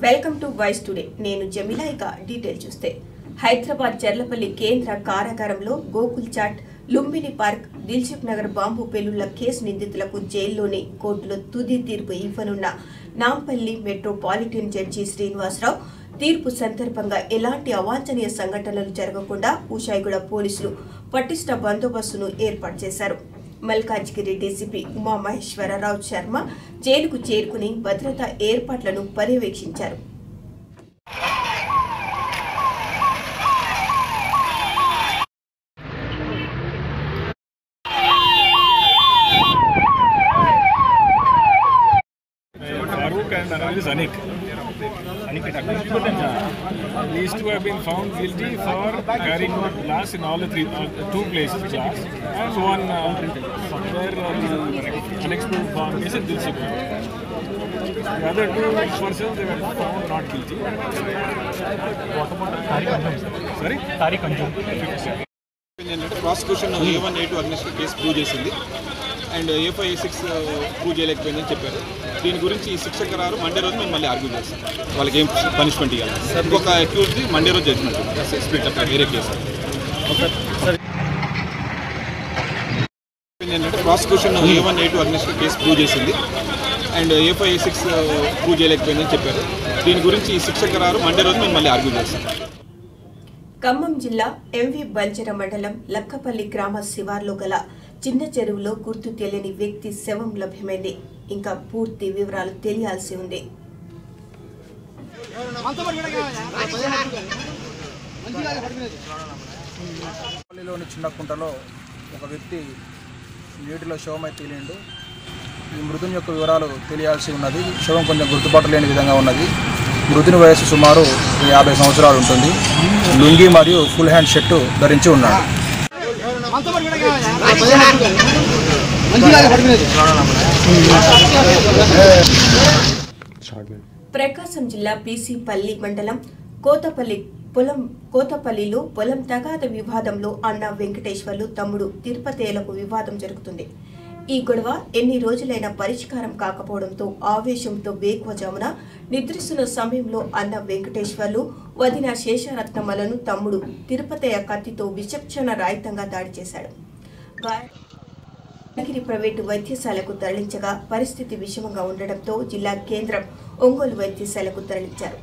Welcome to voice today నేను జమిలా ఇక detail చూస్తే హైదరాబాద్ జర్లపల్లి కేంద్ర కారాగారంలో Gokul chat Lumbini park Dilsukh Nagar bomb పేలుళ్ల కేసు నిందితులకు జైల్లోని కోర్టులో తుది తీర్పు ఇవ్వనున్న నాంపల్లి మెట్రోపాలిటన్ జడ్జి శ్రీనివాసరావు తీర్పు సందర్భంగా ఎలాంటి అవాంఛనీయ సంఘటనలు జరగకుండా ఉషాయిగూడ పోలీసులు పటిష్ట బందోబస్తును ఏర్పాటు చేశారు మల్కాజ్గిరి డీసీపీ ఉమామహేశ్వరరావు శర్మ జైలుకు చేరుకుని భద్రతా ఏర్పాట్లను పర్యవేక్షించారు Farouk and another is Anik. These two have been found guilty for carrying out glass in all the three, uh, two places, glass, and one uh, where uh, unexploded bomb is in Dilsuk. The other two persons they were found not guilty. Sorry? తారీఖు అంజుమ్ ఏంటంటే prosecution A one A two against case prove చేసింది and A five A six prove చేయలేకపోయిందని చెప్పారు దీని గురించి ఈ శిక్ష రారు మండే రోజు మేము మళ్ళీ ఆర్గ్యూ చేస్తాం వాళ్ళకి ఏం పనిష్మెంట్ ఇవ్వాలి ఇంకొక అక్యూజ్ది మండే రోజు జడ్జ్మెంట్ స్ప్లిట్ అక్కడ వేరే కేసు ఏంటంటే prosecution A one A two against case prove చేసింది and A five A six prove చేయలేకపోయిందని చెప్పారు దీని గురించి ఈ శిక్ష రారు మండే రోజు మేము మళ్ళీ ఆర్గ్యూ చేస్తాం ఖమ్మం జిల్లా ఎంవి బంజర మండలం లక్కపల్లి గ్రామ శివార్లో గల చిన్న చెరువులో గుర్తు తెలియని వ్యక్తి శవం లభ్యమైంది ఇంకా పూర్తి వివరాలు తెలియాల్సి ఉంది పల్లిలోని చిన్న కుంటలో ఒక వ్యక్తి నీటిలో శవమై తేలిండు ఈ మృతుని యొక్క వివరాలు తెలియాల్సి ఉన్నది శవం కొంచెం గుర్తుపట్టలేని విధంగా ఉన్నది మృతుని వయసు సుమారు యాభై సంవత్సరాలు ఉంటుంది లుంగి మరియు ఫుల్ హ్యాండ్ షర్టు ధరించి ఉన్నాడు ప్రకాశం జిల్లా పల్లి మండలం కోతపల్లి పొలం కోతపల్లిలో పొలం తగాద వివాదంలో అన్న వెంకటేశ్వర్లు తమ్ముడు తిరుపతేలకు వివాదం జరుగుతుంది ఈ గొడవ ఎన్ని రోజులైనా పరిష్కారం కాకపోవడంతో ఆవేశంతో వేకువజామున నిద్రిస్తున్న సమయంలో అన్న వెంకటేశ్వర్లు వదిన శేషరత్నమలను తమ్ముడు తిరుపతయ్య కత్తితో విచక్షణ రాహితంగా దాడి చేశాడు గా- నగిరి ప్రైవేటు వైద్యశాలకు తరలించగా పరిస్థితి విషమంగా ఉండడంతో జిల్లా కేంద్రం ఒంగోలు వైద్యశాలకు తరలించారు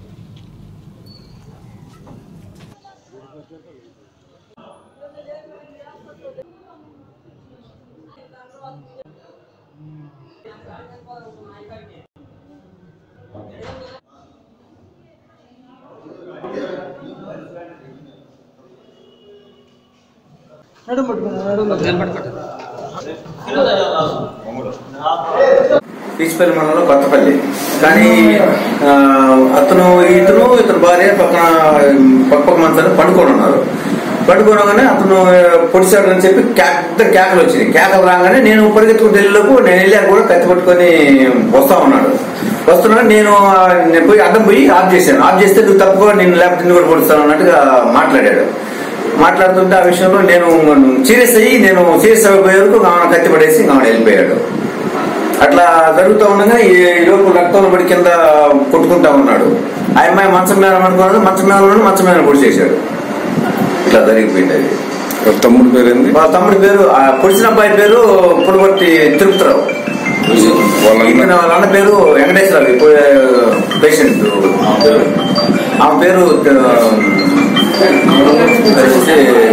పీచిపల్లి మండలంలో కొత్తపల్లి కానీ ఆ, అతను ఇతను ఇతను భార్య పక్కన పక్క పక్క మంచాలు పండుకొని ఉన్నారు పండుకోనగానే అతను పొడిచాడు అని చెప్పి క్యాక్ ఇద్దరు కేకలు వచ్చింది కేకలు రాగానే నేను పరిగెత్తుకుని వెళ్ళిలోపు నేను వెళ్ళాక కూడా కత్తి పట్టుకొని వస్తా ఉన్నాడు వస్తున్నాడు నేను ఆ, నేను పోయి అడ్డం పోయి ఆఫ్ చేశాను ఆఫ్ చేస్తే నువ్వు తప్పుకో నేను లేకపోతే నిన్ను కూడా పొడుస్తాను అన్నట్టుగా మాట్లాడాడు మాట్లాడుతుంటే ఆ విషయంలో నేను సీరియస్ అయ్యి నేను సీరియస్ అయిపోయే వరకు ఆమె కత్తి పడేసి ఆమె వెళ్ళిపోయాడు అట్లా జరుగుతూ ఉండగా ఈ లోపు రక్తంలో పడి కింద కొట్టుకుంటా ఉన్నాడు ఆ అమ్మాయి మంచం మీద పడుకున్నాడు మంచం మీద ఉన్నాడు మంచం మీద పొడి చేశాడు ఇట్లా జరిగిపోయింది అది తమ్ముడు పేరేంది వాళ్ళ తమ్ముడి పేరు ఆ పొడిచిన అబ్బాయి పేరు పుడబర్తి తిరుపతిరావు వాళ్ళ అన్న- ఈయన వాళ్ళ అన్న పేరు వెంకటేశ్వరరావు ఇప్పుడు పేషెంట్ ఆమె పేరు ఆ, వచ్చేసి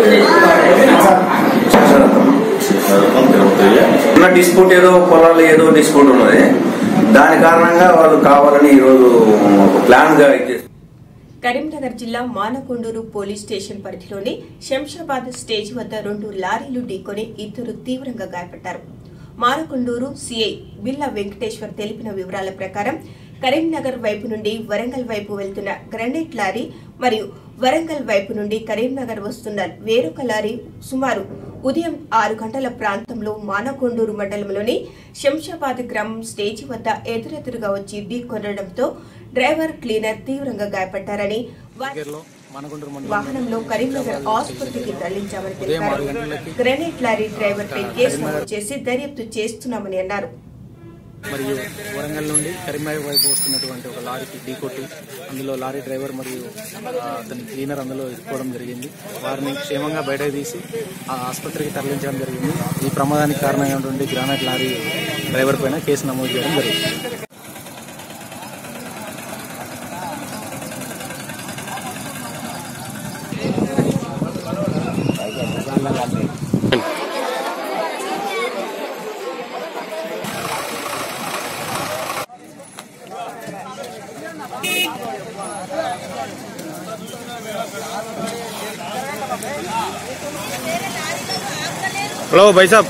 శశారథం. ఉన్న డిస్ప్యూట్ ఏదో పొలాల్లో ఏదో డిస్ప్యూట్ ఉన్నది దాని కారణంగా వాళ్ళు కావాలని ఈరోజు ఒక ప్లాన్ గా ఇచ్చేసి కరీంనగర్ జిల్లా మానకొండూరు పోలీస్ స్టేషన్ పరిధిలోని శంషాబాద్ స్టేజ్ వద్ద రెండు లారీలు ఢీకొని ఇద్దరు తీవ్రంగా గాయపడ్డారు మానకొండూరు సిఐ బిల్లా వెంకటేశ్వర్ తెలిపిన వివరాల ప్రకారం కరీంనగర్ వైపు నుండి వరంగల్ వైపు వెళ్తున్న గ్రనైట్ లారీ మరియు వరంగల్ వైపు నుండి కరీంనగర్ వస్తున్న వేరొక లారీ సుమారు ఉదయం ఆరు గంటల ప్రాంతంలో మానకొండూరు మండలంలోని శంషాబాద్ గ్రామం స్టేజి వద్ద ఎదురెదురుగా వచ్చి ఢీకొనడంతో డ్రైవర్ క్లీనర్ తీవ్రంగా గాయపడ్డారని వారి మనగుంటూరు మండలం వాహనంలో కరీంనగర్ ఆసుపత్రికి తరలించామని ఉదయం ఆరు తెలిపారు గంటలకి గ్రెనేట్ లారీ డ్రైవర్ పై కేసు నమోదు చేసి దర్యాప్తు చేస్తున్నామని అన్నారు మరియు వరంగల్ నుండి కరీంనగర్ వైపు వస్తున్నటువంటి ఒక లారీకి ఢీకొట్టి అందులో లారీ డ్రైవర్ మరియు ఆ, అతని క్లీనర్ అందులో ఇరుక్కోవడం జరిగింది వారిని క్షేమంగా బయటకు తీసి ఆ ఆసుపత్రికి తరలించడం జరిగింది ఈ ప్రమాదానికి కారణమైనటువంటి గ్రానైట్ లారీ డ్రైవర్ పైన కేసు నమోదు చేయడం జరిగింది हेलो भाई साहब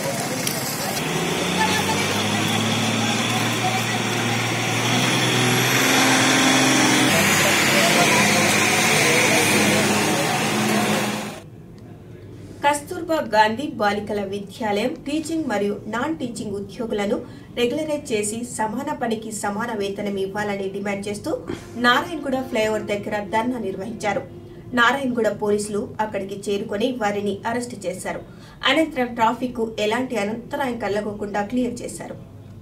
కస్తూర్బా గాంధీ బాలికల విద్యాలయం టీచింగ్ మరియు నాన్ టీచింగ్ ఉద్యోగులను రెగ్యులరైజ్ చేసి సమాన పనికి సమాన వేతనం ఇవ్వాలని డిమాండ్ చేస్తూ నారాయణగూడ ఫ్లైఓవర్ దగ్గర ధర్నా నిర్వహించారు నారాయణగూడ పోలీసులు అక్కడికి చేరుకొని వారిని అరెస్టు చేశారు అనంతరం ట్రాఫిక్ కు ఎలాంటి అంతరాయం కలగకుండా క్లియర్ చేశారు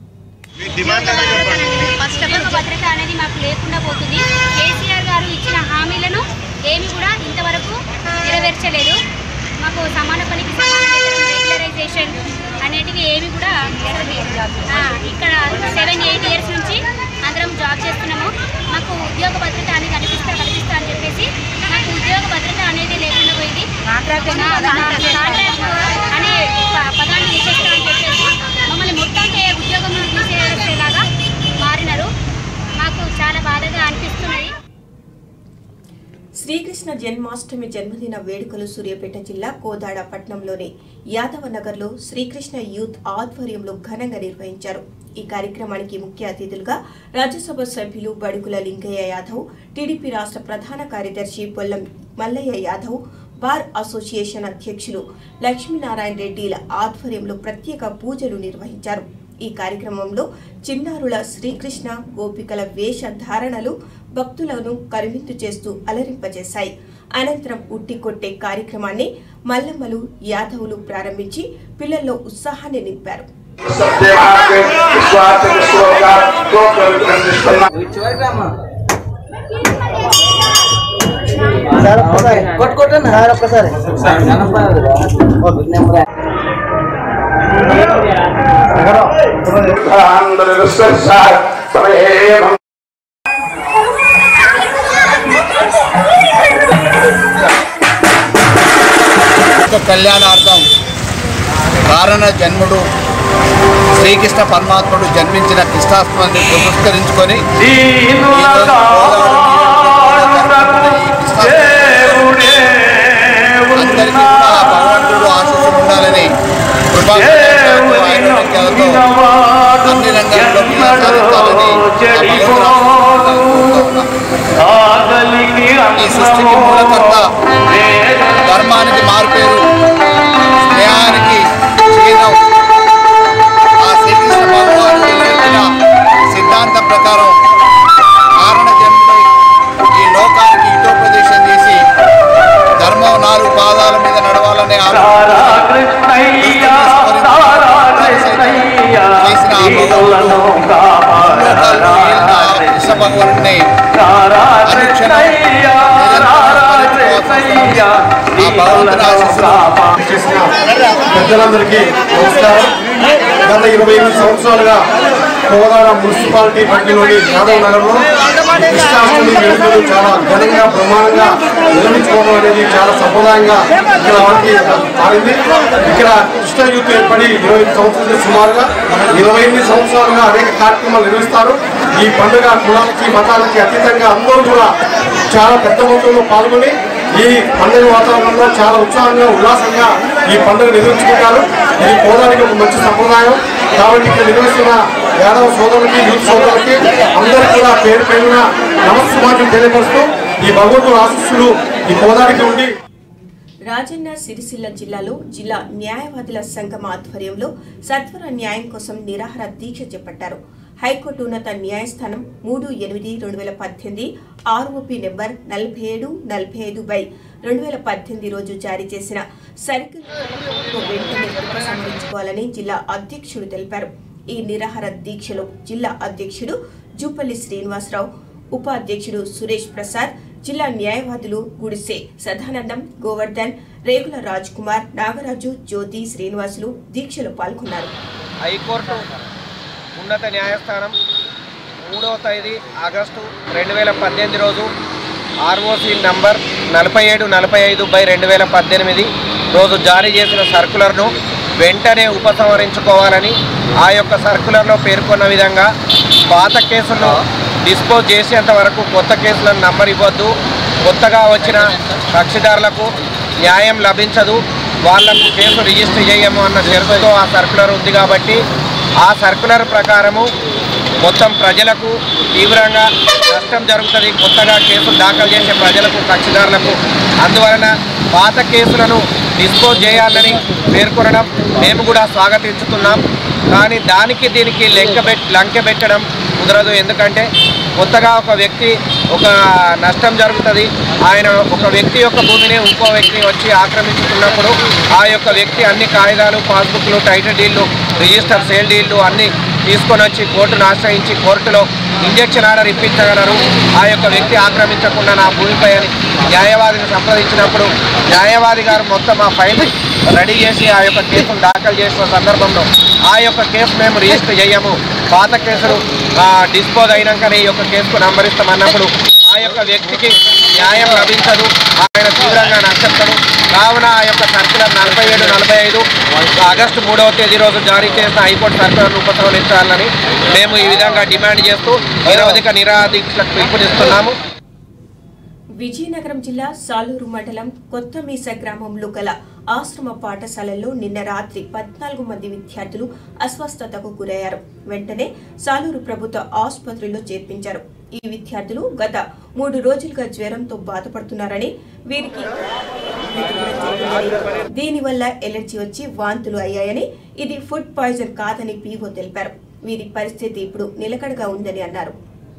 ఫస్ట్ ఆఫ్ ఆల్ భద్రత అనేది మాకు లేకుండా పోతుంది కేసీఆర్ గారు ఇచ్చిన హామీలను ఏమి కూడా ఇంతవరకు నెరవేర్చలేదు మాకు సమాన పనికి సమాన వేతనం, రెగ్యులరైజేషన్ అనేటివి ఏమి కూడా ఆ, ఇక్కడ సెవెన్ ఎయిట్ ఇయర్స్ నుంచి అందరం జాబ్ చేస్తున్నాము మాకు ఉద్యోగ భద్రత అనేది కనిపిస్తా కనిపిస్తా అని చెప్పేసి మాకు ఉద్యోగ భద్రత అనేది లేకుండా పోయింది కాంట్రాక్ట్ అనే ప- పదాన్ని తీసేస్తా అని చెప్పేసి మమ్మల్ని మొత్తానికి ఉద్యోగం నుండి తీసేసేలాగా మారినారు మాకు చాలా బాధగా అనిపిస్తున్నది శ్రీకృష్ణ జన్మాష్టమి జన్మదిన వేడుకలు సూర్యాపేట జిల్లా కోదాడ పట్టణంలోని యాదవ నగర్లో శ్రీకృష్ణ యూత్ ఆధ్వర్యంలో ఘనంగా నిర్వహించారు ఈ కార్యక్రమానికి ముఖ్య అతిథులుగా రాజ్యసభ సభ్యులు బడుగుల లింగయ్య యాదవ్ టీడీపీ రాష్ట్ర ప్రధాన కార్యదర్శి పొల్లం మల్లయ్య యాదవ్ బార్ అసోసియేషన్ అధ్యక్షులు లక్ష్మీనారాయణ రెడ్డిల ఆధ్వర్యంలో ప్రత్యేక పూజలు నిర్వహించారు ఈ కార్యక్రమంలో చిన్నారుల శ్రీకృష్ణ గోపికల వేష ధారణలు భక్తులను కరువింతు చేస్తూ అలరింపజేశాయి అనంతరం ఉట్టి కొట్టే కార్యక్రమాన్ని మల్లమ్మలు యాదవులు ప్రారంభించి పిల్లల్లో ఉత్సాహాన్ని నింపారు యొక్క కళ్యాణార్థం కారణ జన్ముడు శ్రీకృష్ణ పరమాత్ముడు జన్మించిన కృష్ణాష్టమిని పురస్కరించుకొని ఈ రోజు గోదావరి అందరికీ కూడా భగవంతుడు ఆశీస్సులు ఉండాలని కృపాకటాక్షాలతో, ఆయుర్వేదాలతో అన్ని రంగాల్లో విజయం సాధించాలని ఆ భగవంతుడు ఆశీస్సులు ఈ సృష్టికి మూలకర్త ధర్మానికి మారుపేరు స్నేహానికి చిహ్నం ఆ శ్రీకృష్ణ భగవానుడు నేర్పిన సిద్ధాంతం ప్రకారం కారణ జన్ముడై ఈ లోకానికి హితోపదేశం చేసి ధర్మం నాలుగు పాదాల మీద నడవాలనే ఆలోచన చేసిన ఆ భగవంతుడు లోకాలను ఏలిన ఆ కృష్ణ భగవానుడిని అనుక్షణం ఆ భగవంతుని ఆశీస్సులు చేసిన పెద్దలందరికీ నమస్కారం గత ఇరవై ఎనిమిది సంవత్సరాలుగా కోదాడ మున్సిపాలిటీ పరిధిలోని యాదవ్ నగర్లో ఈ కృష్ణాష్టమి వేడుకలు చాలా ఘనంగా బ్రహ్మాండంగా నిర్వహించుకోవడం అనేది చాలా సంప్రదాయంగా ఇక్కడ వారికి మారింది ఇక్కడ కృష్ణ యూత్ ఏర్పడి ఇరవై ఎనిమిది సంవత్సరాలు సుమారుగా ఇరవై ఎనిమిది సంవత్సరాలుగా అనేక కార్యక్రమాలు నిర్వహిస్తారు ఈ పండుగ కులాలకి మతాలకి అతీతంగా అందరూ కూడా చాలా పెద్ద మొత్తంలో పాల్గొని ఈ పండుగ వాతావరణంలో చాలా ఉత్సాహంగా ఉల్లాసంగా ఈ పండుగ నిర్వహించుకుంటారు ఇది పోదానికి ఒక మంచి సంప్రదాయం కాబట్టి ఇక్కడ నిర్వహిస్తున్న యాదవ సోదరులకి యూత్ సోదరులకి అందరికీ కూడా పేరు పేరున నమస్సుమాటలు తెలియపరుస్తూ ఈ భగవంతుడు ఆశీస్సులు ఈ పోదానికి ఉండి రాజన్న సిరిసిల్ల జిల్లాలో జిల్లా న్యాయవాదుల సంఘం ఆధ్వర్యంలో సత్వర న్యాయం కోసం నిరాహార దీక్ష చేపట్టారు హైకోర్టు ఉన్నత న్యాయస్థానం మూడు ఎనిమిది రెండు వేల పద్దెనిమిది ఆర్ఓపి నెంబర్ నలభై ఏడు నలభై ఐదు బై రెండు వేల పద్దెనిమిది రోజు జారీ చేసిన సర్కిల్ వెంటనే ఉపసంహరించుకోవాలని జిల్లా అధ్యక్షుడు తెలిపారు ఈ నిరాహార దీక్షలో జిల్లా అధ్యక్షుడు జూపల్లి శ్రీనివాసరావు ఉపాధ్యక్షుడు సురేష్ ప్రసాద్ జిల్లా న్యాయవాదులు గుడిసె సదానందం గోవర్ధన్ రేగుల రాజ్ కుమార్ నాగరాజు జ్యోతి శ్రీనివాసులు దీక్షలో పాల్గొన్నారు హైకోర్టు ఉన్నత న్యాయస్థానం మూడవ తేదీ ఆగస్టు రెండు వేల పద్దెనిమిది రోజు ఆర్ఓసి నంబర్ నలభై ఏడు నలభై ఐదు బై రెండు వేల పద్దెనిమిది రోజు జారీ చేసిన సర్కులర్ను వెంటనే ఉపసంహరించుకోవాలని ఆ యొక్క సర్కులర్లో పేర్కొన్న విధంగా పాత కేసులను డిస్పోజ్ చేసేంత వరకు కొత్త కేసులను నంబర్ ఇవ్వద్దు కొత్తగా వచ్చిన కక్షిదారులకు న్యాయం లభించదు వాళ్ళకు కేసు రిజిస్టర్ చేయము అన్న షరతుతో ఆ సర్కులర్ ఉంది కాబట్టి ఆ సర్కులర్ ప్రకారము మొత్తం ప్రజలకు తీవ్రంగా నష్టం జరుగుతుంది కొత్తగా కేసులు దాఖలు చేసే ప్రజలకు కక్షిదారులకు అందువలన పాత కేసులను డిస్పోజ్ చేయాలని పేర్కొనడం మేము కూడా స్వాగతించుతున్నాం కానీ దానికి దీనికి లెక్క పెట్ లంకె పెట్టడం కుదరదు ఎందుకంటే కొత్తగా ఒక వ్యక్తి ఒక నష్టం జరుగుతుంది ఆయన ఒక వ్యక్తి యొక్క భూమిని ఇంకో వ్యక్తి వచ్చి ఆక్రమించుకున్నప్పుడు ఆ యొక్క వ్యక్తి అన్ని కాగితాలు పాస్బుక్లు టైటిల్ డీళ్లు రిజిస్టర్ సేల్ డీళ్లు అన్ని తీసుకొని వచ్చి కోర్టును ఆశ్రయించి కోర్టులో ఇంజక్షన్ ఆర్డర్ ఇప్పించగలరు ఆ యొక్క వ్యక్తి ఆక్రమించకుండా నా భూమిపై అని న్యాయవాదిని సంప్రదించినప్పుడు న్యాయవాది గారు మొత్తం ఆ ఫైల్ రెడీ చేసి ఆ యొక్క కేసును దాఖలు చేసిన సందర్భంలో ఆ యొక్క కేసు మేము రిజిస్టర్ చేయము పాత కేసులు డిస్పోజ్ అయినాకనే ఈ యొక్క కేసుకు నంబర్ ఇస్తామన్నప్పుడు ఆ యొక్క వ్యక్తికి న్యాయం లభించదు ఆయన తీవ్రంగా నష్టపోతాడు కావున ఆ యొక్క సర్కులర్ నలభై ఏడు నలభై ఐదు ఆగస్టు మూడవ తేదీ రోజు జారీ చేసిన హైకోర్టు సర్కులర్ను ఉపసంహరించాలని మేము ఈ విధంగా డిమాండ్ చేస్తూ నిరవధిక నిరాదీక్షలకు పిలుపునిస్తున్నాము విజయనగరం జిల్లా సాలూరు మండలం కొత్తమీస గ్రామంలో గల ఆశ్రమ పాఠశాలల్లో నిన్న రాత్రి పద్నాలుగు మంది విద్యార్థులు అస్వస్థతకు గురయ్యారు వెంటనే సాలూరు ప్రభుత్వ ఆసుపత్రిలో చేర్పించారు ఈ విద్యార్థులు గత మూడు రోజులుగా జ్వరంతో బాధపడుతున్నారని వీరికి దీనివల్ల ఎలర్జీ వచ్చి వాంతులు అయ్యాయని ఇది ఫుడ్ పాయిజన్ కాదని పీఓ తెలిపారు వీరి పరిస్థితి ఇప్పుడు నిలకడగా ఉందని అన్నారు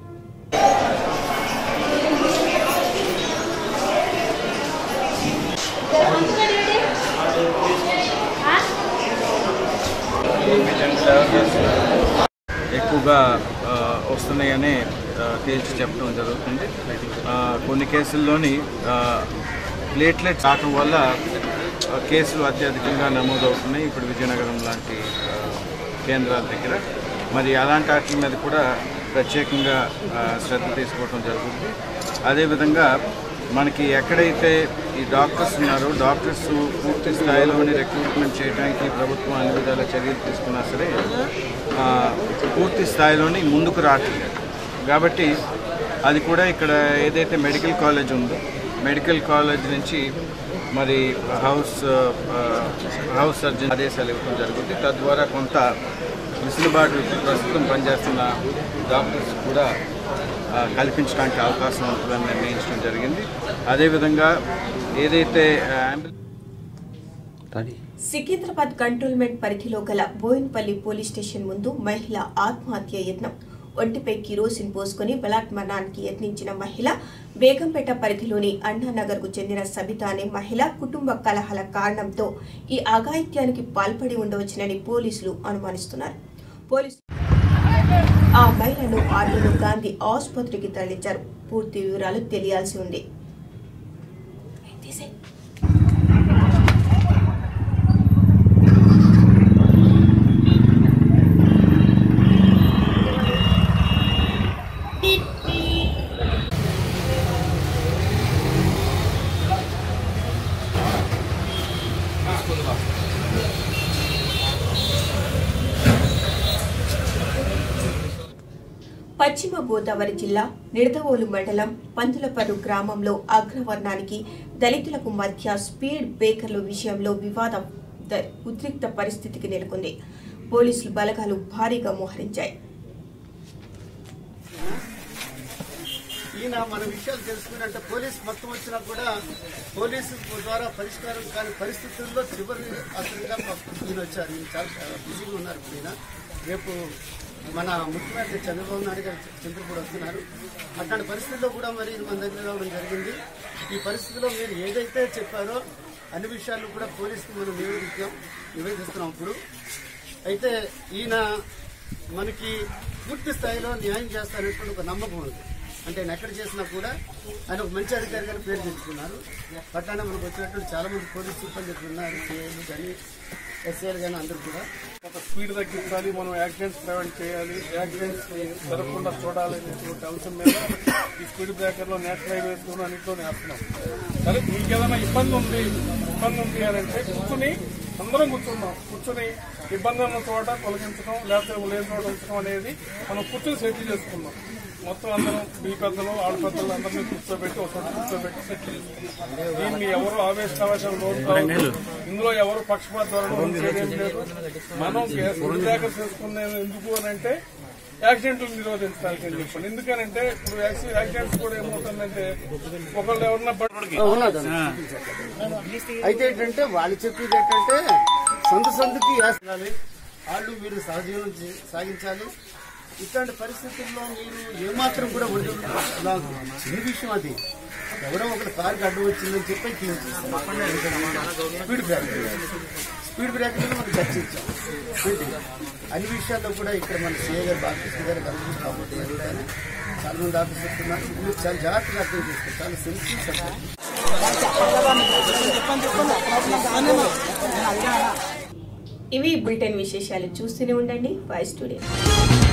ఎక్కువగా ఆ, వస్తున్నాయని ఆ, తేల్చి చెప్పడం జరుగుతుంది ఆ, కొన్ని కేసుల్లోని ప్లేట్లెట్స్ రావటం వల్ల ఆ, కేసులు అత్యధికంగా నమోదవుతున్నాయి ఇప్పుడు విజయనగరం లాంటి ఆ, కేంద్రాల దగ్గర మరి అలాంటి వాటి మీద కూడా ప్రత్యేకంగా ఆ, శ్రద్ధ తీసుకోవడం జరుగుతుంది అదేవిధంగా మనకి ఎక్కడైతే ఈ డాక్టర్స్ ఉన్నారో డాక్టర్స్ పూర్తి స్థాయిలోని రిక్రూట్మెంట్ చేయడానికి ప్రభుత్వం అన్ని విధాల చర్యలు తీసుకున్నా సరే ఆ, పూర్తి స్థాయిలోని ముందుకు రావట్లేదు కాబట్టి అది కూడా ఇక్కడ ఏదైతే మెడికల్ కాలేజ్ ఉందో మెడికల్ కాలేజ్ నుంచి మరి హౌస్ ఆ, హౌస్ సర్జన్ ఆదేశాలు ఇవ్వడం జరుగుతుంది తద్వారా కొంత వెసులుబాటు ఇప్పుడు ప్రస్తుతం పనిచేస్తున్న డాక్టర్స్ కూడా ఆ, కల్పించడానికి అవకాశం ఉంటుందని నిర్ణయించడం జరిగింది అదేవిధంగా ఏదైతే ఆ, అంబులెన్స్ సికింద్రాబాద్ కంటోన్మెంట్ పరిధిలో గల బోయిన్పల్లి పోలీస్ స్టేషన్ ముందు మహిళ ఆత్మహత్య యత్నం ఒంటిపై కిరోసిన్ పోసుకుని బలాత్మరణానికి యత్నించిన మహిళ బేగంపేట పరిధిలోని అన్నానగర్ కు చెందిన సబిత అనే మహిళ కుటుంబ కలహాల కారణంతో ఈ అఘాయిత్యానికి పాల్పడి ఉండవచ్చునని పోలీసులు అనుమానిస్తున్నారు పోలీసు ఆ మహిళను ఆటోలో గాంధీ ఆసుపత్రికి తరలించారు పూర్తి వివరాలు తెలియాల్సి ఉంది తీసేయ్. పశ్చిమ గోదావరి జిల్లా నిడదవోలు మండలం పంతులపర్రు గ్రామంలో అగ్రవర్ణానికి దళితులకు మధ్య స్పీడ్ బ్రేకర్ల విషయంలో వివాదం ద- ఉద్రిక్త పరిస్థితికి నెలకొంది పోలీసులు బలగాలు భారీగా మోహరించాయి ఈయన మన విషయాలు తెలుసుకున్నట్టే పోలీస్ మొత్తం వచ్చినా కూడా పోలీసు ద్వారా పరిష్కారం కాని పరిస్థితుల్లో చివరి అసలుగా ఈయన వచ్చారు ఈయన చాలా బిజీగా ఉన్నారు ఇప్పుడు ఈయన రేపు మన ముఖ్యమంత్రి చంద్రబాబు నాయుడు గారు చంద్రపూడి వస్తున్నారు అట్లాంటి పరిస్థితుల్లో కూడా మరి ఇది మన దగ్గర రావడం జరిగింది ఈ పరిస్థితిలో మీరు ఏదైతే చెప్పారో అన్ని విషయాలు కూడా పోలీసుకి మనం నివేదిస్తాం నివేదిస్తున్నాం ఇప్పుడు అయితే ఈయన మనకి పూర్తి స్థాయిలో న్యాయం చేస్తారనేటువంటి ఒక నమ్మకం ఉంది అంటే ఆయన ఎక్కడ చేసినా కూడా ఆయన ఒక మంచి అధికారి గారి పేరు తెచ్చుకున్నారు పట్టాన మనకు వచ్చినటువంటి చాలా మంది పోలీస్ సిబ్బంది ఉన్నారు సిఐలు కానీ ఎస్ఐలు కానీ అందరూ కూడా ఒక స్పీడ్ తగ్గించాలి మనం యాక్సిడెంట్స్ ప్రివెంట్ చేయాలి యాక్సిడెంట్స్ జరగకుండా చూడాలి అనేటువంటి అంశం మీద ఈ స్పీడ్ బ్రేకర్లో నేషనల్ హైవేస్ అన్నింటిలో వేస్తున్నాం సరే మీకు ఏదైనా ఇబ్బంది ఉంది ఇబ్బంది ఉంది అని అంటే కూర్చుని అందరం కూర్చున్నాం కూర్చుని ఇబ్బంది ఉన్న చోట తొలగించడం లేకపోతే లేని చోట ఉంచడం అనేది మనం కూర్చొని సెటిల్ చేసుకున్నాం మొత్తం అందరం మీ పెద్దలు ఆడ పెద్దలు అందరినీ కూర్చోబెట్టి ఒక చోట కూర్చోబెట్టి సెటిల్ చేసుకున్నాం దీన్ని ఎవరు ఆవేశకావేశాలు లోను ఇందులో ఎవరు పక్షపాత ధోరణి ఉంచేదేం లేదు మనం జాగ్రత్త చేసుకునేది ఎందుకు అని అంటే యాక్సిడెంట్లు నిరోధించడానికి అని చెప్పండి ఎందుకనంటే ఇప్పుడు యాక్సి- యాక్సిడెంట్స్ కూడా ఏమవుతుందంటే ఒకళ్ళు ఎవరన్నా పడి ఉన్నది అయితే ఏంటంటే వాళ్ళు చెప్పేది ఏంటంటే సందు సందుకి వేసుకోవాలి వాళ్ళు మీరు సహజీవనం చే- సాగించాలి ఇట్లాంటి పరిస్థితుల్లో మీరు ఏమాత్రం కూడా ఉండదు చిన్న విషయం అది ఎవరో ఒకటి కారుకి అడ్డు వచ్చిందని చెప్పి క్లీన్ చేస్తారు స్పీడ్ బ్రేకర్ స్పీడ్ బ్రేకర్ మనం చర్చించాం ఏంటి? అన్ని విషయాల్లో కూడా ఇక్కడ మన సీఏ గారు బాలకృష్ణ గారు కలుగుతుంది కాబట్టి జరుగుతాయి చాలా మంది ఆఫీసర్స్ ఉన్నారు మీరు చాలా జాగ్రత్తగా అర్థం చేసుకోవాలి చాలా సెన్సిటివ్ సబ్జెక్ట్ ఇవి బ్రిటన్ విశేషాలు చూస్తూనే ఉండండి వాయిస్ స్టూడియో